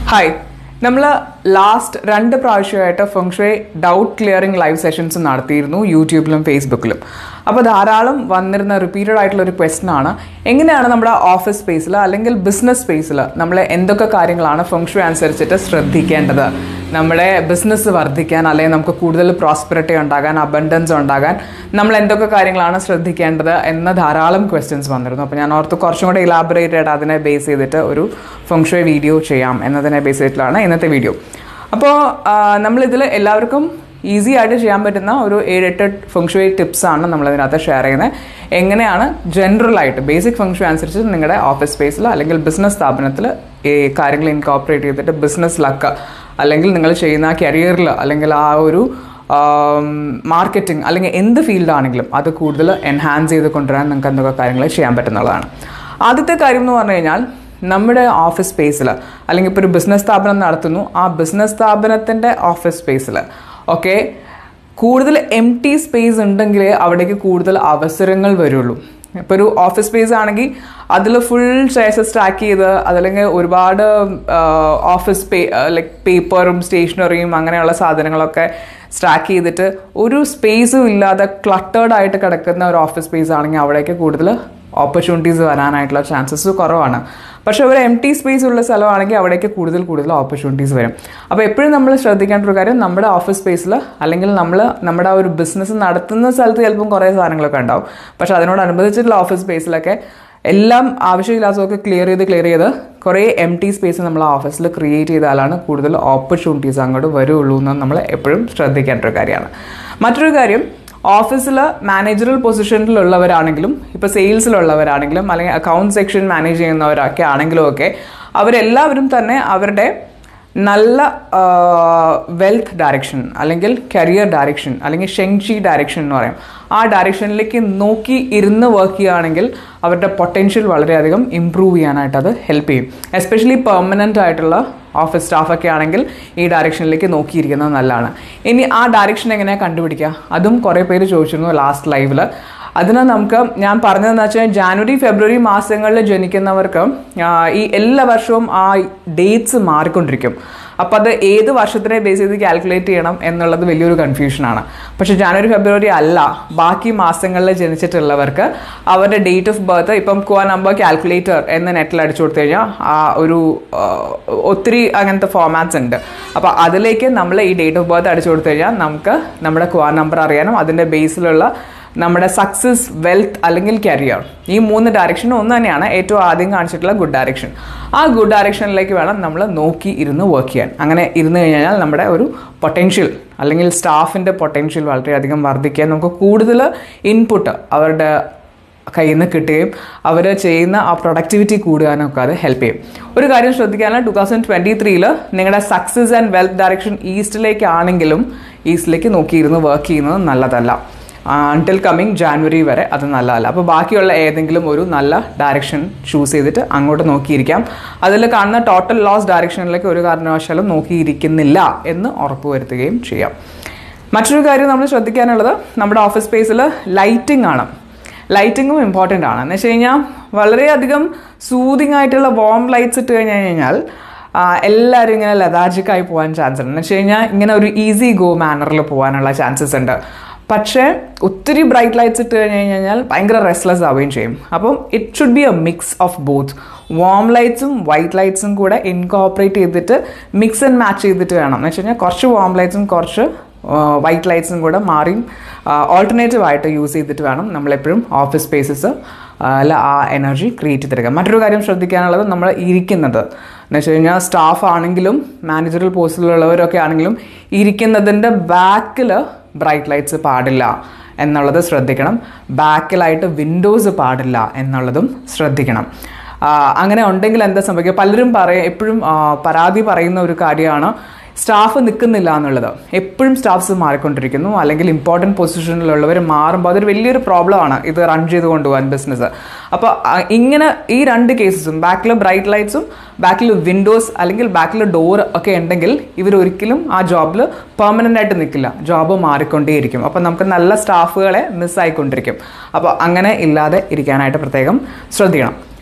hi നമ്മൾ last രണ്ട് പ്രാവശ്യമായിട്ട് feng shui doubt clearing live sessions നടത്തിയിരുന്നു യൂട്യൂബിലും ഫേസ്ബുക്കിലും അപ്പോൾ ധാരാളം വന്നിരുന്ന റിപ്പീറ്റഡ് ആയിട്ടുള്ള ഒരു ക്വസ്റ്റൻ ആണ് എങ്ങനെയാണ് നമ്മുടെ ഓഫീസ് സ്പേസിൽ അല്ലെങ്കിൽ ബിസിനസ് സ്പേസിൽ നമ്മൾ എന്തൊക്കെ കാര്യങ്ങളാണ് ഫംഗ്ഷു അനുസരിച്ചിട്ട് ശ്രദ്ധിക്കേണ്ടത് നമ്മുടെ ബിസിനസ് വർദ്ധിക്കാൻ അല്ലെങ്കിൽ നമുക്ക് കൂടുതൽ പ്രോസ്പെറിറ്റി ഉണ്ടാകാൻ അബൻഡൻസ് ഉണ്ടാകാൻ നമ്മൾ എന്തൊക്കെ കാര്യങ്ങളാണ് ശ്രദ്ധിക്കേണ്ടത് എന്ന ധാരാളം ക്വസ്റ്റ്യൻസ് വന്നിരുന്നു അപ്പോൾ ഞാൻ ഓർത്ത് കുറച്ചും കൂടെ ഇലാബറേറ്റഡ് അതിനെ ബേസ് ചെയ്തിട്ട് ഒരു ഫംഗ്ഷൻ വീഡിയോ ചെയ്യാം എന്നതിനെ ബേസ് ചെയ്തിട്ടുള്ളതാണ് ഇന്നത്തെ വീഡിയോ അപ്പോൾ നമ്മളിതിൽ എല്ലാവർക്കും ഈസി ആയിട്ട് ചെയ്യാൻ പറ്റുന്ന ഒരു ഏഴെട്ട് ഫംഗ്ഷുവേ ടിപ്സ് ആണ് നമ്മൾ ഇതിനകത്ത് ഷെയർ ചെയ്യുന്നത് എങ്ങനെയാണ് ജനറൽ ആയിട്ട് ബേസിക് ഫംഗ്ഷൻ അനുസരിച്ച് നിങ്ങളുടെ ഓഫീസ് സ്പേസിൽ അല്ലെങ്കിൽ ബിസിനസ് സ്ഥാപനത്തിൽ ഈ കാര്യങ്ങൾ ഇൻകോപ്പറേറ്റ് ചെയ്തിട്ട് ബിസിനസ് ലക്ക് അല്ലെങ്കിൽ നിങ്ങൾ ചെയ്യുന്ന കരിയറിൽ അല്ലെങ്കിൽ ആ ഒരു മാർക്കറ്റിംഗ് അല്ലെങ്കിൽ എന്ത് ഫീൽഡാണെങ്കിലും അത് കൂടുതൽ എൻഹാൻസ് ചെയ്ത് കൊണ്ടുവരാൻ നിങ്ങൾക്ക് എന്തൊക്കെ കാര്യങ്ങൾ ചെയ്യാൻ പറ്റുന്നതാണ് ആദ്യത്തെ കാര്യം എന്ന് പറഞ്ഞു കഴിഞ്ഞാൽ നമ്മുടെ ഓഫീസ് സ്പേസിൽ അല്ലെങ്കിൽ ഇപ്പോൾ ഒരു ബിസിനസ് സ്ഥാപനം നടത്തുന്നു ആ ബിസിനസ് സ്ഥാപനത്തിൻ്റെ ഓഫീസ് സ്പേസിൽ ഓക്കെ കൂടുതൽ എം ടി സ്പേസ് ഉണ്ടെങ്കിലേ അവിടേക്ക് കൂടുതൽ അവസരങ്ങൾ വരുള്ളൂ ഇപ്പോൾ ഒരു ഓഫീസ് സ്പേസ് ആണെങ്കിൽ അതിൽ ഫുൾ ചെയർസ് സ്റ്റാക്ക് ചെയ്ത് അതല്ലെങ്കിൽ ഒരുപാട് ഓഫീസ് പേ ലൈക്ക് പേപ്പറും സ്റ്റേഷനറിയും അങ്ങനെയുള്ള സാധനങ്ങളൊക്കെ സ്റ്റാക്ക് ചെയ്തിട്ട് ഒരു സ്പേസും ഇല്ലാതെ ക്ലട്ടേർഡ് ആയിട്ട് കിടക്കുന്ന ഒരു ഓഫീസ് സ്പേസ് ആണെങ്കിൽ അവിടേക്ക് കൂടുതൽ ഓപ്പർച്യൂണിറ്റീസ് വരാനായിട്ടുള്ള ചാൻസസ് കുറവാണ് പക്ഷെ ഒരു എം ടി സ്പേസ് ഉള്ള സ്ഥലമാണെങ്കിൽ അവിടേക്ക് കൂടുതൽ കൂടുതൽ ഓപ്പർച്യൂണിറ്റീസ് വരും അപ്പോൾ എപ്പോഴും നമ്മൾ ശ്രദ്ധിക്കേണ്ട ഒരു കാര്യം നമ്മുടെ ഓഫീസ് സ്പേസിൽ അല്ലെങ്കിൽ നമ്മൾ നമ്മുടെ ആ ഒരു ബിസിനസ് നടത്തുന്ന സ്ഥലത്ത് ചിലപ്പം കുറേ സാധനങ്ങളൊക്കെ ഉണ്ടാവും പക്ഷെ അതിനോടനുബന്ധിച്ചിട്ടുള്ള ഓഫീസ് സ്പേസിലൊക്കെ എല്ലാം ആവശ്യമില്ലാത്തതൊക്കെ ക്ലിയർ ചെയ്ത് ക്ലിയർ ചെയ്ത് കുറേ എം ടി സ്പേസ് നമ്മൾ ഓഫീസിൽ ക്രിയേറ്റ് ചെയ്താലാണ് കൂടുതൽ ഓപ്പർച്യൂണിറ്റീസ് അങ്ങോട്ട് വരുള്ളൂ എന്ന് നമ്മൾ എപ്പോഴും ശ്രദ്ധിക്കേണ്ട ഒരു കാര്യമാണ് മറ്റൊരു കാര്യം ഓഫീസിൽ മാനേജറൽ പൊസിഷനിലുള്ളവരാണെങ്കിലും ഇപ്പോൾ സെയിൽസിലുള്ളവരാണെങ്കിലും അല്ലെങ്കിൽ അക്കൗണ്ട് സെക്ഷൻ മാനേജ് ചെയ്യുന്നവരൊക്കെ ആണെങ്കിലും ഒക്കെ അവരെല്ലാവരും തന്നെ അവരുടെ നല്ല വെൽത്ത് ഡയറക്ഷൻ അല്ലെങ്കിൽ കരിയർ ഡയറക്ഷൻ അല്ലെങ്കിൽ ഷെങ്ഷി ഡയറക്ഷൻ എന്ന് പറയും ആ ഡയറക്ഷനിലേക്ക് നോക്കി ഇരുന്ന് വർക്ക് ചെയ്യുകയാണെങ്കിൽ അവരുടെ പൊട്ടൻഷ്യൽ വളരെയധികം ഇമ്പ്രൂവ് ചെയ്യാനായിട്ട് അത് ഹെൽപ്പ് ചെയ്യും എസ്പെഷ്യലി പെർമനൻ്റ് ആയിട്ടുള്ള ഓഫീസ് സ്റ്റാഫൊക്കെ ആണെങ്കിൽ ഈ ഡയറക്ഷനിലേക്ക് നോക്കിയിരിക്കുന്നത് നല്ലതാണ് ഇനി ആ ഡയറക്ഷൻ എങ്ങനെയാണ് കണ്ടുപിടിക്കുക അതും കുറേ പേര് ചോദിച്ചിരുന്നു ലാസ്റ്റ് ലൈവിൽ അതിന് നമുക്ക് ഞാൻ പറഞ്ഞതെന്ന് വെച്ചാൽ ജാനുവരി ഫെബ്രുവരി മാസങ്ങളിൽ ജനിക്കുന്നവർക്ക് ഈ എല്ലാ വർഷവും ആ ഡേറ്റ്സ് മാറിക്കൊണ്ടിരിക്കും അപ്പോൾ അത് ഏത് വർഷത്തിനെ ബേസ് ചെയ്ത് കാൽക്കുലേറ്റ് ചെയ്യണം എന്നുള്ളത് വലിയൊരു കൺഫ്യൂഷനാണ് പക്ഷെ ജാനുവരി ഫെബ്രുവരി അല്ല ബാക്കി മാസങ്ങളിൽ ജനിച്ചിട്ടുള്ളവർക്ക് അവരുടെ ഡേറ്റ് ഓഫ് ബർത്ത് ഇപ്പം കുവ നമ്പർ കാൽക്കുലേറ്റർ എന്ന് നെറ്റിൽ അടിച്ചു കൊടുത്തു കഴിഞ്ഞാൽ ആ ഒരു ഒത്തിരി അങ്ങനത്തെ ഫോമാറ്റ്സ് ഉണ്ട് അപ്പോൾ അതിലേക്ക് നമ്മൾ ഈ ഡേറ്റ് ഓഫ് ബർത്ത് അടിച്ചു കൊടുത്തു കഴിഞ്ഞാൽ നമുക്ക് നമ്മുടെ കുവ നമ്പർ അറിയാനും അതിൻ്റെ ബേസിലുള്ള നമ്മുടെ സക്സസ് വെൽത്ത് അല്ലെങ്കിൽ കരിയർ ഈ മൂന്ന് ഡയറക്ഷൻ ഒന്ന് തന്നെയാണ് ഏറ്റവും ആദ്യം കാണിച്ചിട്ടുള്ള ഗുഡ് ഡയറക്ഷൻ ആ ഗുഡ് ഡയറക്ഷനിലേക്ക് വേണം നമ്മൾ നോക്കി ഇരുന്ന് വർക്ക് ചെയ്യാൻ അങ്ങനെ ഇരുന്ന് കഴിഞ്ഞാൽ നമ്മുടെ ഒരു പൊട്ടൻഷ്യൽ അല്ലെങ്കിൽ സ്റ്റാഫിൻ്റെ പൊട്ടൻഷ്യൽ വളരെയധികം വർദ്ധിക്കാൻ നമുക്ക് കൂടുതൽ ഇൻപുട്ട് അവരുടെ കയ്യിൽ നിന്ന് കിട്ടുകയും അവർ ചെയ്യുന്ന ആ പ്രൊഡക്ടിവിറ്റി കൂടുവാനൊക്കെ അത് ഹെൽപ്പ് ചെയ്യും ഒരു കാര്യം ശ്രദ്ധിക്കാനുള്ള ടു തൗസൻഡ് ട്വൻറ്റി ത്രീയിൽ നിങ്ങളുടെ സക്സസ് ആൻഡ് വെൽത്ത് ഡയറക്ഷൻ ഈസ്റ്റിലേക്കാണെങ്കിലും ഈസ്റ്റിലേക്ക് നോക്കിയിരുന്ന് വർക്ക് ചെയ്യുന്നത് നല്ലതല്ല അൺടിൽ കമ്മിങ് ജാനുവരി വരെ അത് നല്ലതല്ല അപ്പോൾ ബാക്കിയുള്ള ഏതെങ്കിലും ഒരു നല്ല ഡയറക്ഷൻ ചൂസ് ചെയ്തിട്ട് അങ്ങോട്ട് നോക്കിയിരിക്കാം അതിൽ കാണുന്ന ടോട്ടൽ ലോസ് ഡയറക്ഷനിലേക്ക് ഒരു കാരണവശാലും നോക്കിയിരിക്കുന്നില്ല എന്ന് ഉറപ്പുവരുത്തുകയും ചെയ്യാം മറ്റൊരു കാര്യം നമ്മൾ ശ്രദ്ധിക്കാനുള്ളത് നമ്മുടെ ഓഫീസ് സ്പേസിൽ ലൈറ്റിംഗ് ആണ് ലൈറ്റിങ്ങും ഇമ്പോർട്ടൻ്റ് ആണ് എന്ന് വെച്ച് കഴിഞ്ഞാൽ വളരെയധികം സൂതിങ് ആയിട്ടുള്ള വോം ലൈറ്റ്സ് ഇട്ട് കഴിഞ്ഞ് കഴിഞ്ഞാൽ എല്ലാവരും ഇങ്ങനെ ലതാജിക്കായി പോകാൻ ചാൻസ് ഉണ്ട് എന്ന് വെച്ച് കഴിഞ്ഞാൽ ഇങ്ങനെ ഒരു ഈസി ഗോ മാനറിൽ പോകാനുള്ള ചാൻസസ് ഉണ്ട് പക്ഷേ ഒത്തിരി ബ്രൈറ്റ് ലൈറ്റ്സ് ഇട്ട് കഴിഞ്ഞ് കഴിഞ്ഞാൽ ഭയങ്കര റെസ്ലെസ് ആവുകയും ചെയ്യും അപ്പം it should be a mix of both warm ലൈറ്റ്സും വൈറ്റ് ലൈറ്റ്സും കൂടെ ഇൻകോപ്പറേറ്റ് ചെയ്തിട്ട് മിക്സ് ആൻഡ് മാച്ച് ചെയ്തിട്ട് വേണം എന്ന് വെച്ച് കഴിഞ്ഞാൽ കുറച്ച് വാം ലൈറ്റ്സും കുറച്ച് വൈറ്റ് ലൈറ്റ്സും കൂടെ മാറിയും ഓൾട്ടർനേറ്റീവ് ആയിട്ട് യൂസ് ചെയ്തിട്ട് വേണം നമ്മളെപ്പോഴും ഓഫീസ് സ്പേസസ് അല്ല ആ എനർജി ക്രിയേറ്റ് ചെയ്തെടുക്കുക മറ്റൊരു കാര്യം ശ്രദ്ധിക്കാനുള്ളത് നമ്മൾ ഇരിക്കുന്നത് എന്ന് വെച്ച് കഴിഞ്ഞാൽ സ്റ്റാഫ് ആണെങ്കിലും മാനേജറൽ പോസ്റ്റിലുള്ളവരൊക്കെ ആണെങ്കിലും ഇരിക്കുന്നതിൻ്റെ ബാക്കിൽ ബ്രൈറ്റ് ലൈറ്റ്സ് പാടില്ല എന്നുള്ളത് ശ്രദ്ധിക്കണം ബാക്കിലായിട്ട് വിൻഡോസ് പാടില്ല എന്നുള്ളതും ശ്രദ്ധിക്കണം അങ്ങനെ ഉണ്ടെങ്കിൽ എന്താ സംഭവിക്കുക പലരും പറയും എപ്പോഴും പരാതി പറയുന്ന ഒരു കാര്യമാണ് സ്റ്റാഫ് നിൽക്കുന്നില്ല എന്നുള്ളത് എപ്പോഴും സ്റ്റാഫ്സ് മാറിക്കൊണ്ടിരിക്കുന്നു അല്ലെങ്കിൽ ഇമ്പോർട്ടൻറ്റ് പൊസിഷനിലുള്ളവർ മാറുമ്പോൾ അതൊരു വലിയൊരു പ്രോബ്ലമാണ് ഇത് റൺ ചെയ്ത് കൊണ്ടുപോകാൻ ബിസിനസ് അപ്പോൾ ഇങ്ങനെ ഈ രണ്ട് കേസസും ബാക്കിൽ ബ്രൈറ്റ് ലൈറ്റ്സും ബാക്കിൽ വിൻഡോസ് അല്ലെങ്കിൽ ബാക്കിൽ ഡോർ ഒക്കെ ഉണ്ടെങ്കിൽ ഇവർ ഒരിക്കലും ആ ജോബിൽ പെർമനൻ്റ് ആയിട്ട് നിൽക്കില്ല ജോബ് മാറിക്കൊണ്ടേയിരിക്കും അപ്പോൾ നമുക്ക് നല്ല സ്റ്റാഫുകളെ മിസ്സായിക്കൊണ്ടിരിക്കും അപ്പോൾ അങ്ങനെ ഇല്ലാതെ ഇരിക്കാനായിട്ട് പ്രത്യേകം ശ്രദ്ധിക്കണം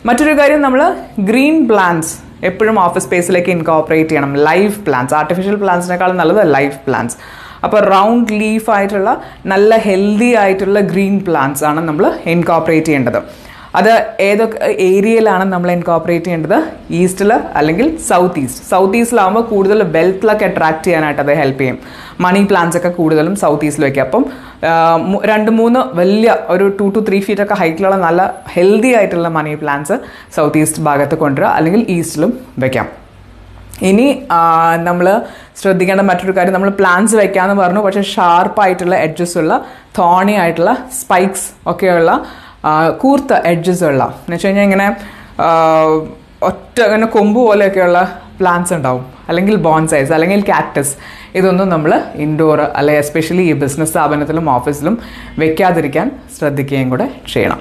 മറ്റൊരു കാര്യം നമ്മൾ ഗ്രീൻ പ്ലാന്റ്സ് എപ്പോഴും ഓഫീസ് സ്പേസിലേക്ക് ഇൻകോപ്പറേറ്റ് ചെയ്യണം ലൈവ് പ്ലാന്റ്സ് ആർട്ടിഫിഷ്യൽ പ്ലാന്റ്സിനേക്കാളും നല്ലത് ലൈവ് പ്ലാന്റ്സ് അപ്പോൾ റൗണ്ട് ലീഫ് ആയിട്ടുള്ള നല്ല ഹെൽത്തി ആയിട്ടുള്ള ഗ്രീൻ പ്ലാന്റ്സ് ആണ് നമ്മൾ ഇൻകോപ്പറേറ്റ് ചെയ്യേണ്ടത് അത് ഏതൊക്കെ ഏരിയയിലാണ് നമ്മൾ ഇൻകോപ്പറേറ്റ് ചെയ്യേണ്ടത് ഈസ്റ്റിൽ അല്ലെങ്കിൽ സൗത്ത് ഈസ്റ്റ് സൗത്ത് ഈസ്റ്റിലാകുമ്പോൾ കൂടുതൽ വെൽത്തിലൊക്കെ അട്രാക്ട് ചെയ്യാനായിട്ട് അത് ഹെൽപ്പ് ചെയ്യും മണി പ്ലാന്റ്സ് ഒക്കെ കൂടുതലും സൗത്ത് ഈസ്റ്റിൽ വയ്ക്കുക അപ്പം രണ്ട് മൂന്ന് വലിയ ഒരു ടു ടു ത്രീ ഫീറ്റ് ഒക്കെ ഹൈറ്റിലുള്ള നല്ല ഹെൽത്തി ആയിട്ടുള്ള മണി പ്ലാന്റ്സ് സൗത്ത് ഈസ്റ്റ് ഭാഗത്ത് കൊണ്ടുവരിക അല്ലെങ്കിൽ ഈസ്റ്റിലും വെക്കാം ഇനി നമ്മൾ ശ്രദ്ധിക്കേണ്ട മറ്റൊരു കാര്യം നമ്മൾ പ്ലാന്റ്സ് വെക്കാമെന്ന് പറഞ്ഞു പക്ഷേ ഷാർപ്പായിട്ടുള്ള എഡ്ജസ് ഉള്ള തോണി ആയിട്ടുള്ള സ്പൈക്സ് ഒക്കെയുള്ള കൂർത്ത എഡ്ജസ് ഉള്ള എന്ന് വെച്ച് കഴിഞ്ഞാൽ ഇങ്ങനെ ഒറ്റ ഇങ്ങനെ കൊമ്പ് പോലെയൊക്കെയുള്ള പ്ലാന്റ്സ് ഉണ്ടാവും അല്ലെങ്കിൽ ബോൺസൈസ് അല്ലെങ്കിൽ കാക്ടസ് ഇതൊന്നും നമ്മൾ ഇൻഡോർ അല്ലെങ്കിൽ എസ്പെഷ്യലി ഈ ബിസിനസ് സ്ഥാപനത്തിലും ഓഫീസിലും വെക്കാതിരിക്കാൻ ശ്രദ്ധിക്കുകയും കൂടെ ചെയ്യണം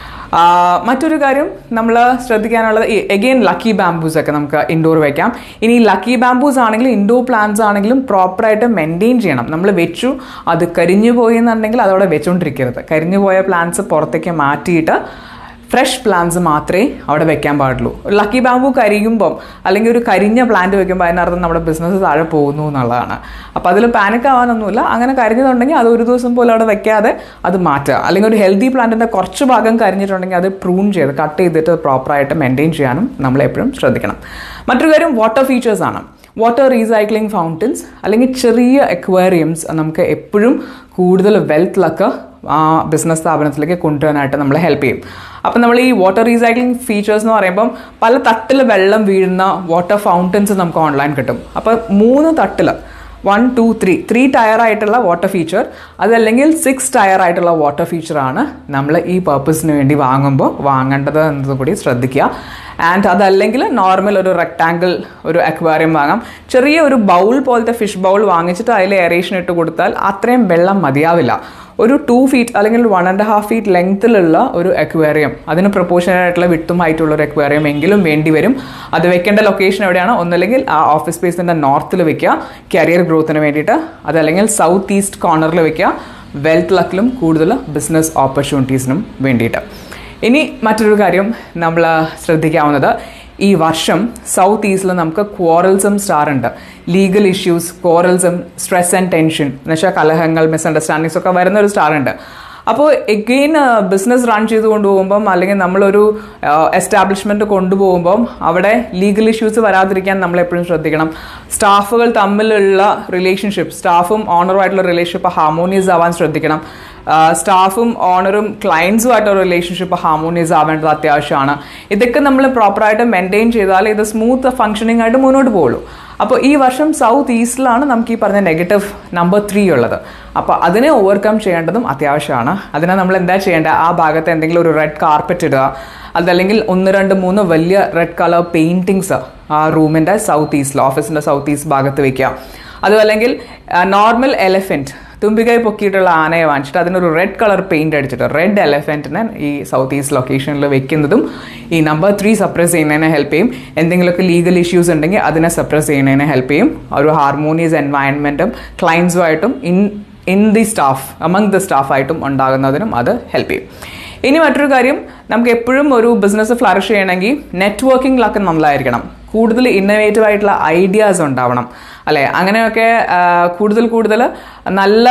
മറ്റൊരു കാര്യം നമ്മൾ ശ്രദ്ധിക്കാനുള്ളത് ഈ എഗെയിൻ ലക്കി ബാംബൂസ് ഒക്കെ നമുക്ക് ഇൻഡോർ വെക്കാം ഇനി ലക്കി ബാംബൂസ് ആണെങ്കിലും ഇൻഡോർ പ്ലാന്റ്സ് ആണെങ്കിലും പ്രോപ്പറായിട്ട് മെയിൻറ്റെയിൻ ചെയ്യണം നമ്മൾ വെച്ചു അത് കരിഞ്ഞു പോയി എന്നുണ്ടെങ്കിൽ അതവിടെ വെച്ചുകൊണ്ടിരിക്കരുത് കരിഞ്ഞു പോയ പ്ലാന്റ്സ് പുറത്തേക്ക് മാറ്റിയിട്ട് ഫ്രഷ് പ്ലാന്റ്സ് മാത്രമേ അവിടെ വെക്കാൻ പാടുള്ളൂ ലക്കി ബാമ്പു കരിയുമ്പം അല്ലെങ്കിൽ ഒരു കരിഞ്ഞ പ്ലാന്റ് വെക്കുമ്പോൾ അതിനർത്ഥം നമ്മുടെ ബിസിനസ് താഴെ പോകുന്നു എന്നുള്ളതാണ് അപ്പോൾ അതിൽ പാനിക് ആവാനൊന്നുമില്ല അങ്ങനെ കരിഞ്ഞതുണ്ടെങ്കിൽ അത് ഒരു ദിവസം പോലും അവിടെ വെക്കാതെ അത് മാറ്റുക അല്ലെങ്കിൽ ഒരു ഹെൽത്തി പ്ലാന്റിൻ്റെ കുറച്ച് ഭാഗം കരിഞ്ഞിട്ടുണ്ടെങ്കിൽ അത് പ്രൂൺ ചെയ്ത് കട്ട് ചെയ്തിട്ട് പ്രോപ്പറായിട്ട് മെയിൻറ്റെയിൻ ചെയ്യാനും നമ്മൾ എപ്പോഴും ശ്രദ്ധിക്കണം മറ്റൊരു കാര്യം വാട്ടർ ഫീച്ചേഴ്സ് ആണ് വാട്ടർ റീസൈക്ലിംഗ് ഫൗണ്ടൻസ് അല്ലെങ്കിൽ ചെറിയ എക്വേറിയംസ് നമുക്ക് എപ്പോഴും കൂടുതൽ വെൽത്തിലൊക്കെ ആ ബിസിനസ് സ്ഥാപനത്തിലേക്ക് കൊണ്ടുവരാനായിട്ട് നമ്മളെ ഹെൽപ്പ് ചെയ്യും അപ്പം നമ്മൾ ഈ വാട്ടർ റീസൈക്ലിംഗ് ഫീച്ചേഴ്സ് എന്ന് പറയുമ്പം പല തട്ടിൽ വെള്ളം വീഴുന്ന വാട്ടർ ഫൗണ്ടൻസ് നമുക്ക് ഓൺലൈൻ കിട്ടും അപ്പം മൂന്ന് തട്ടിൽ one two three three tier ആയിട്ടുള്ള വാട്ടർ ഫീച്ചർ അതല്ലെങ്കിൽ സിക്സ് ടയർ ആയിട്ടുള്ള വാട്ടർ ഫീച്ചറാണ് നമ്മൾ ഈ പർപ്പസിന് വേണ്ടി വാങ്ങുമ്പോൾ വാങ്ങേണ്ടത് എന്നത് കൂടി ശ്രദ്ധിക്കുക ആൻഡ് അതല്ലെങ്കിൽ നോർമൽ ഒരു റെക്ടാങ്കിൾ ഒരു അക്വാറിയം വാങ്ങാം ചെറിയ ഒരു ബൗൾ പോലത്തെ ഫിഷ് ബൗൾ വാങ്ങിച്ചിട്ട് അതിൽ എറേഷൻ ഇട്ട് കൊടുത്താൽ അത്രയും വെള്ളം മതിയാവില്ല ഒരു ടു ഫീറ്റ് അല്ലെങ്കിൽ വൺ ആൻഡ് ഹാഫ് ഫീറ്റ് ലെങ്ത്തിലുള്ള ഒരു അക്വേറിയം അതിന് പ്രൊപ്പോർഷനൽ ആയിട്ടുള്ള വിട്ടും ഹൈറ്റുള്ള ഒരു അക്വേറിയം എങ്കിലും വേണ്ടി വരും അത് വെക്കേണ്ട ലൊക്കേഷൻ എവിടെയാണ് ഒന്നല്ലെങ്കിൽ ആ ഓഫീസ് സ്പേസിൻ്റെ നോർത്തിൽ വെക്കുക കരിയർ ഗ്രോത്തിന് വേണ്ടിയിട്ട് അതല്ലെങ്കിൽ സൗത്ത് ഈസ്റ്റ് കോർണറിൽ വെക്കുക വെൽത്ത് ലക്കിലും കൂടുതൽ ബിസിനസ് ഓപ്പർച്യൂണിറ്റീസിനും വേണ്ടിയിട്ട് ഇനി മറ്റൊരു കാര്യം നമ്മൾ ശ്രദ്ധിക്കാവുന്നത് ഈ വർഷം സൗത്ത് ഈസ്റ്റിൽ നമുക്ക് ക്വാറൽസും സ്റ്റാർ ഉണ്ട് ലീഗൽ ഇഷ്യൂസ് ക്വാറൽസും സ്ട്രെസ് ആൻഡ് ടെൻഷൻ എന്നുവെച്ചാൽ കലഹങ്ങൾ മിസ്അണ്ടർസ്റ്റാൻഡിങ്സ് ഒക്കെ വരുന്ന ഒരു സ്റ്റാർ ഉണ്ട് അപ്പോൾ എഗെയിൻ ബിസിനസ് റൺ ചെയ്ത് കൊണ്ടുപോകുമ്പം അല്ലെങ്കിൽ നമ്മളൊരു എസ്റ്റാബ്ലിഷ്മെന്റ് കൊണ്ടുപോകുമ്പം അവിടെ ലീഗൽ ഇഷ്യൂസ് വരാതിരിക്കാൻ നമ്മൾ എപ്പോഴും ശ്രദ്ധിക്കണം സ്റ്റാഫുകൾ തമ്മിലുള്ള റിലേഷൻഷിപ്പ് സ്റ്റാഫും ഓണറുമായിട്ടുള്ള റിലേഷൻഷിപ്പ് ഹാർമോണിയസ് ആവാൻ ശ്രദ്ധിക്കണം സ്റ്റാഫും ഓണറും ക്ലയൻസുമായിട്ടുള്ള റിലേഷൻഷിപ്പ് ഹാർമോണിയസ് ആവേണ്ടത് അത്യാവശ്യമാണ് ഇതൊക്കെ നമ്മൾ പ്രോപ്പറായിട്ട് മെയിൻറ്റെയിൻ ചെയ്താൽ ഇത് സ്മൂത്ത് ഫംഗ്ഷനിങ് ആയിട്ട് മുന്നോട്ട് പോകുള്ളൂ അപ്പോൾ ഈ വർഷം സൗത്ത് ഈസ്റ്റിലാണ് നമുക്ക് ഈ പറഞ്ഞ നെഗറ്റീവ് നമ്പർ ത്രീ ഉള്ളത് അപ്പോൾ അതിനെ ഓവർകം ചെയ്യേണ്ടതും അത്യാവശ്യമാണ് അതിനെ നമ്മൾ എന്താ ചെയ്യേണ്ടത് ആ ഭാഗത്ത് എന്തെങ്കിലും ഒരു റെഡ് കാർപ്പറ്റ് ഇടുക അതല്ലെങ്കിൽ ഒന്ന് രണ്ട് മൂന്ന് വലിയ റെഡ് കളർ പെയിൻറ്റിങ്സ് ആ റൂമിൻ്റെ സൗത്ത് ഈസ്റ്റിൽ ഓഫീസിൻ്റെ സൗത്ത് ഈസ്റ്റ് ഭാഗത്ത് വെക്കുക അതും അല്ലെങ്കിൽ നോർമൽ എലഫൻറ്റ് തുമ്പികൈ പൊക്കിയിട്ടുള്ള ആനയെ വാങ്ങിച്ചിട്ട് അതിനൊരു റെഡ് കളർ പെയിന്റ് അടിച്ചിട്ട് റെഡ് എലഫൻറ്റിനെ ഈ സൗത്ത് ഈസ്റ്റ് ലൊക്കേഷനിൽ വെക്കുന്നതും ഈ നമ്പർ ത്രീ സപ്രസ് ചെയ്യുന്നതിനെ ഹെൽപ്പ് ചെയ്യും എന്തെങ്കിലുമൊക്കെ ലീഗൽ ഇഷ്യൂസ് ഉണ്ടെങ്കിൽ അതിനെ സപ്രസ് ചെയ്യുന്നതിനെ ഹെൽപ്പ് ചെയ്യും ഒരു ഹാർമോണിയസ് എൻവയൺമെൻറ്റും ക്ലയൻസുമായിട്ടും in in the staff among the സ്റ്റാഫായിട്ടും ഉണ്ടാകുന്നതിനും അത് ഹെൽപ്പ് ചെയ്യും ഇനി മറ്റൊരു കാര്യം നമുക്ക് എപ്പോഴും ഒരു ബിസിനസ് ഫ്ലറിഷ് ചെയ്യണമെങ്കിൽ നെറ്റ്വർക്കിംഗിലൊക്കെ നല്ലതായിരിക്കണം കൂടുതൽ ഇന്നോവേറ്റീവ് ആയിട്ടുള്ള ഐഡിയാസ് ഉണ്ടാവണം അല്ലേ അങ്ങനെയൊക്കെ കൂടുതൽ കൂടുതൽ നല്ല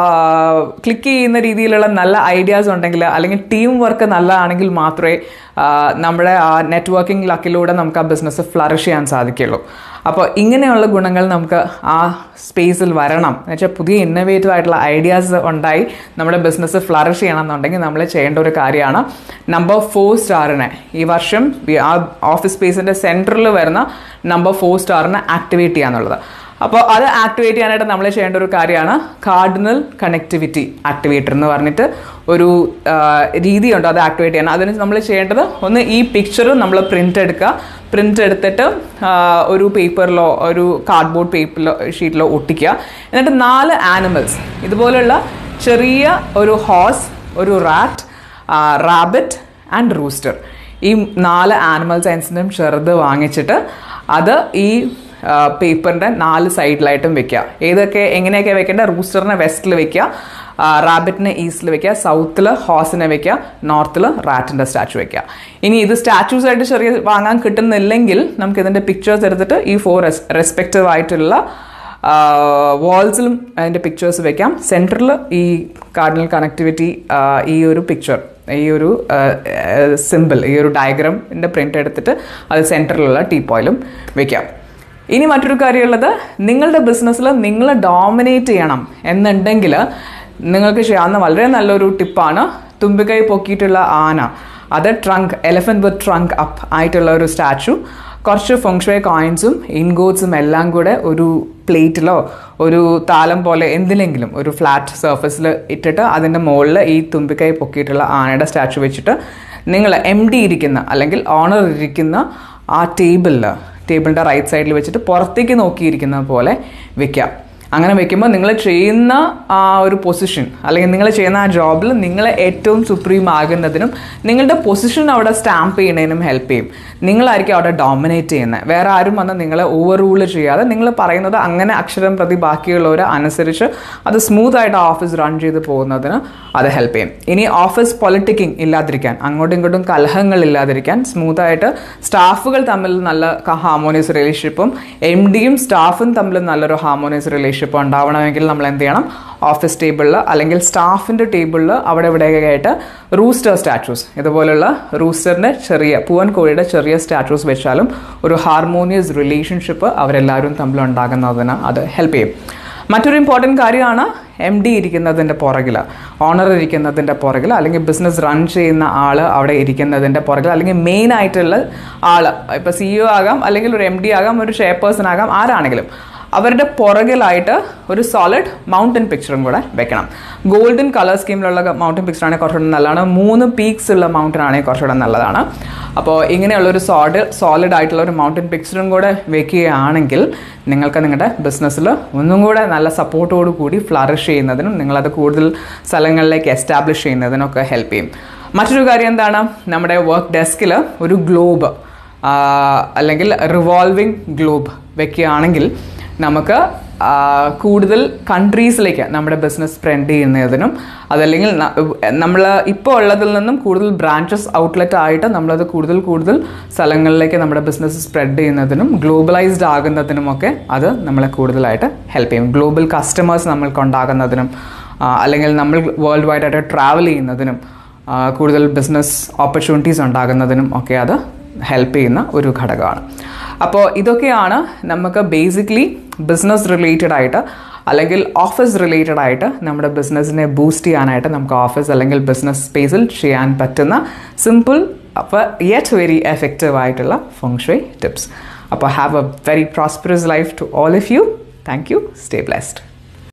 ക്ലിക്ക് ചെയ്യുന്ന രീതിയിലുള്ള നല്ല ഐഡിയാസ് ഉണ്ടെങ്കിൽ അല്ലെങ്കിൽ ടീം വർക്ക് നല്ലതാണെങ്കിൽ മാത്രമേ നമ്മുടെ ആ നെറ്റ്വർക്കിംഗ് ലക്കിലൂടെ നമുക്ക് ആ ബിസിനസ് ഫ്ലറിഷ് ചെയ്യാൻ സാധിക്കുള്ളൂ അപ്പോൾ ഇങ്ങനെയുള്ള ഗുണങ്ങൾ നമുക്ക് ആ സ്പേസിൽ വരണം എന്ന് വെച്ചാൽ പുതിയ ഇന്നോവേറ്റീവ് ആയിട്ടുള്ള ഐഡിയാസ് ഉണ്ടായി നമ്മുടെ ബിസിനസ് ഫ്ലറിഷ് ചെയ്യണം എന്നുണ്ടെങ്കിൽ നമ്മൾ ചെയ്യേണ്ട ഒരു കാര്യമാണ് നമ്പർ ഫോർ സ്റ്റാറിനെ ഈ വർഷം ആ ഓഫീസ് സ്പേസിൻ്റെ സെൻറ്ററിൽ വരുന്ന നമ്പർ ഫോർ സ്റ്റാറിനെ ആക്ടിവേറ്റ് ചെയ്യാന്നുള്ളത് അപ്പോൾ അത് ആക്ടിവേറ്റ് ചെയ്യാനായിട്ട് നമ്മൾ ചെയ്യേണ്ട ഒരു കാര്യമാണ് കാർഡിനൽ കണക്ടിവിറ്റി ആക്ടിവേറ്റർ എന്ന് പറഞ്ഞിട്ട് ഒരു രീതിയുണ്ട് അത് ആക്ടിവേറ്റ് ചെയ്യാൻ അതിന് നമ്മൾ ചെയ്യേണ്ടത് ഒന്ന് ഈ പിക്ചർ നമ്മൾ പ്രിൻ്റ് എടുക്കുക പ്രിൻ്റ് എടുത്തിട്ട് ഒരു പേപ്പറിലോ ഒരു കാർഡ്ബോർഡ് പേപ്പറിലോ ഷീറ്റിലോ ഒട്ടിക്കുക എന്നിട്ട് നാല് ആനിമൽസ് ഇതുപോലുള്ള ചെറിയ ഒരു ഹോസ് ഒരു റാറ്റ് റാബിറ്റ് ആൻഡ് റൂസ്റ്റർ ഈ നാല് ആനിമൽ സയൻസിനും ചെറുത് വാങ്ങിച്ചിട്ട് അത് ഈ പേപ്പറിൻ്റെ നാല് സൈഡിലായിട്ടും വെക്കുക ഏതൊക്കെ എങ്ങനെയൊക്കെ വെക്കേണ്ട റൂസ്റ്ററിനെ വെസ്റ്റിൽ വെക്കുക റാബിറ്റിനെ ഈസ്റ്റിൽ വെക്കുക സൗത്തിൽ ഹോസിനെ വെക്കുക നോർത്തിൽ റാറ്റിൻ്റെ സ്റ്റാച്ചു വെക്കുക ഇനി ഇത് സ്റ്റാച്യൂസ് ആയിട്ട് ചെറിയ വാങ്ങാൻ കിട്ടുന്നില്ലെങ്കിൽ നമുക്ക് ഇതിൻ്റെ പിക്ചേഴ്സ് എടുത്തിട്ട് ഈ ഫോർ റെസ്പെക്റ്റീവ് ആയിട്ടുള്ള വാൾസിലും അതിൻ്റെ പിക്ചേഴ്സ് വെക്കാം സെൻറ്ററിൽ ഈ കാർഡിനൽ കണക്ടിവിറ്റി ഈ ഒരു പിക്ചർ ഈ ഒരു സിമ്പിൾ ഈ ഒരു ഡയഗ്രാമിൻ്റെ പ്രിൻ്റ് എടുത്തിട്ട് അത് സെൻറ്ററിലുള്ള ടീപ്പോയിലും വെക്കാം ഇനി മറ്റൊരു കാര്യമുള്ളത് നിങ്ങളുടെ ബിസിനസ്സിൽ നിങ്ങൾ ഡോമിനേറ്റ് ചെയ്യണം എന്നുണ്ടെങ്കിൽ നിങ്ങൾക്ക് ചെയ്യാവുന്ന വളരെ നല്ലൊരു ടിപ്പാണ് തുമ്പിക്കൈ പൊക്കിയിട്ടുള്ള ആന അത് trunk elephant with trunk up ആയിട്ടുള്ള ഒരു സ്റ്റാച്ചു കുറച്ച് ഫങ്ഷുവേ കോയിൻസും ഇൻഗോട്സും എല്ലാം കൂടെ ഒരു പ്ലേറ്റിലോ ഒരു താലം പോലെ എന്തിലെങ്കിലും ഒരു ഫ്ലാറ്റ് സർഫസിൽ ഇട്ടിട്ട് അതിൻ്റെ മുകളിൽ ഈ തുമ്പിക്കൈ പൊക്കിയിട്ടുള്ള ആനയുടെ സ്റ്റാച്ചു വെച്ചിട്ട് നിങ്ങൾ എം ഡി ഇരിക്കുന്ന അല്ലെങ്കിൽ ഓണർ ഇരിക്കുന്ന ആ ടേബിളിൽ ടേബിളിൻ്റെ റൈറ്റ് സൈഡിൽ വെച്ചിട്ട് പുറത്തേക്ക് നോക്കിയിരിക്കുന്ന പോലെ വെക്കാം അങ്ങനെ വെക്കുമ്പോൾ നിങ്ങൾ ചെയ്യുന്ന ആ ഒരു പൊസിഷൻ അല്ലെങ്കിൽ നിങ്ങൾ ചെയ്യുന്ന ആ ജോബിൽ നിങ്ങൾ ഏറ്റവും സുപ്രീം ആകുന്നതിനും നിങ്ങളുടെ പൊസിഷൻ അവിടെ സ്റ്റാമ്പ് ചെയ്യുന്നതിനും ഹെൽപ്പ് ചെയ്യും നിങ്ങളായിരിക്കും അവിടെ ഡോമിനേറ്റ് ചെയ്യുന്നത് വേറെ ആരും വന്ന് നിങ്ങളെ ഓവർ റൂൾ ചെയ്യാതെ നിങ്ങൾ പറയുന്നത് അങ്ങനെ അക്ഷരം പ്രതി ബാക്കിയുള്ളവർ അനുസരിച്ച് അത് സ്മൂത്ത് ആയിട്ട് ഓഫീസ് റൺ ചെയ്ത് പോകുന്നതിന് അത് ഹെൽപ്പ് ചെയ്യും ഇനി ഓഫീസ് പൊളിറ്റിക്കിങ് ഇല്ലാതിരിക്കാൻ അങ്ങോട്ടും ഇങ്ങോട്ടും കലഹങ്ങൾ ഇല്ലാതിരിക്കാൻ സ്മൂത്തായിട്ട് സ്റ്റാഫുകൾ തമ്മിൽ നല്ല ഹാർമോണിയസ് റിലേഷൻഷിപ്പും എം ഡിയും സ്റ്റാഫും തമ്മിൽ നല്ലൊരു ഹാർമോണിയസ് റിലേഷൻഷിപ്പ് ഉണ്ടാവണമെങ്കിൽ നമ്മൾ എന്ത് ചെയ്യണം ഓഫീസ് ടേബിളിൽ അല്ലെങ്കിൽ സ്റ്റാഫിൻ്റെ ടേബിളിൽ അവിടെ ഇവിടെയൊക്കെ ആയിട്ട് റൂസ്റ്റർ സ്റ്റാറ്റൂസ് ഇതുപോലുള്ള റൂസ്റ്ററിൻ്റെ ചെറിയ പൂവൻ കോഴിയുടെ ചെറിയ സ്റ്റാറ്റൂസ് വെച്ചാലും ഒരു ഹാർമോണിയസ് റിലേഷൻഷിപ്പ് അവരെല്ലാവരും തമ്മിൽ ഉണ്ടാകുന്നതിന് അത് ഹെൽപ്പ് ചെയ്യും മറ്റൊരു ഇമ്പോർട്ടൻറ്റ് കാര്യമാണ് എം ഡി ഇരിക്കുന്നതിൻ്റെ പുറകിൽ ഓണർ ഇരിക്കുന്നതിൻ്റെ പുറകിൽ അല്ലെങ്കിൽ ബിസിനസ് റൺ ചെയ്യുന്ന ആൾ അവിടെ ഇരിക്കുന്നതിൻ്റെ പുറകിൽ അല്ലെങ്കിൽ മെയിൻ ആയിട്ടുള്ള ആൾ ഇപ്പോൾ സി ഇഒ ആകാം അല്ലെങ്കിൽ ഒരു എം ഡി ആകാം ഒരു ചെയർപേഴ്സൺ ആകാം ആരാണെങ്കിലും അവരുടെ പുറകിലായിട്ട് ഒരു സോളിഡ് മൗണ്ടൻ പിക്ചറും കൂടെ വെക്കണം ഗോൾഡൻ കളർ സ്കീമിലുള്ള മൗണ്ടൻ പിക്ചർ ആണെങ്കിൽ കുറച്ചുകൂടെ നല്ലതാണ് മൂന്ന് പീക്സ് ഉള്ള മൗണ്ടൻ ആണെങ്കിൽ കുറച്ചുകൂടെ നല്ലതാണ് അപ്പോൾ ഇങ്ങനെയുള്ള ഒരു സോഡ് സോളിഡ് ആയിട്ടുള്ള ഒരു മൗണ്ടൻ പിക്ചറും കൂടെ വെക്കുകയാണെങ്കിൽ നിങ്ങൾക്ക് നിങ്ങളുടെ ബിസിനസ്സിൽ ഒന്നും കൂടെ നല്ല സപ്പോർട്ടോടു കൂടി ഫ്ലറിഷ് ചെയ്യുന്നതിനും നിങ്ങളത് കൂടുതൽ സ്ഥലങ്ങളിലേക്ക് എസ്റ്റാബ്ലിഷ് ചെയ്യുന്നതിനൊക്കെ ഹെൽപ്പ് ചെയ്യും മറ്റൊരു കാര്യം എന്താണ് നമ്മുടെ വർക്ക് ഡെസ്കിൽ ഒരു ഗ്ലോബ് അല്ലെങ്കിൽ റിവോൾവിംഗ് ഗ്ലോബ് വെക്കുകയാണെങ്കിൽ നമുക്ക് കൂടുതൽ കൺട്രീസിലേക്ക് നമ്മുടെ ബിസിനസ് സ്പ്രെഡ് ചെയ്യുന്നതിനും അതല്ലെങ്കിൽ നമ്മൾ ഇപ്പോൾ ഉള്ളതിൽ നിന്നും കൂടുതൽ ബ്രാഞ്ചസ് ഔട്ട്ലെറ്റ് ആയിട്ട് നമ്മളത് കൂടുതൽ കൂടുതൽ സ്ഥലങ്ങളിലേക്ക് നമ്മുടെ ബിസിനസ് സ്പ്രെഡ് ചെയ്യുന്നതിനും ഗ്ലോബലൈസ്ഡ് ആകുന്നതിനുമൊക്കെ അത് നമ്മളെ കൂടുതലായിട്ട് ഹെൽപ്പ് ചെയ്യും ഗ്ലോബൽ കസ്റ്റമേഴ്സ് നമ്മൾക്ക് ഉണ്ടാകുന്നതിനും അല്ലെങ്കിൽ നമ്മൾ വേൾഡ് വൈഡ് ആയിട്ട് ട്രാവൽ ചെയ്യുന്നതിനും കൂടുതൽ ബിസിനസ് ഓപ്പർച്യൂണിറ്റീസ് ഉണ്ടാകുന്നതിനും ഒക്കെ അത് ഹെൽപ്പ് ചെയ്യുന്ന ഒരു ഘടകമാണ് അപ്പോൾ ഇതൊക്കെയാണ് നമുക്ക് ബേസിക്കലി ബിസിനസ് റിലേറ്റഡ് ആയിട്ട് അല്ലെങ്കിൽ ഓഫീസ് റിലേറ്റഡ് ആയിട്ട് നമ്മുടെ ബിസിനസ്സിനെ ബൂസ്റ്റ് ചെയ്യാനായിട്ട് നമുക്ക് ഓഫീസ് അല്ലെങ്കിൽ ബിസിനസ് സ്പേസിൽ ചെയ്യാൻ പറ്റുന്ന സിമ്പിൾ അപ്പോൾ യെറ്റ് വെരി എഫക്റ്റീവ് ആയിട്ടുള്ള ഫങ്ഷുവേ ടിപ്സ് അപ്പോൾ have a very prosperous life to all of you thank you stay blessed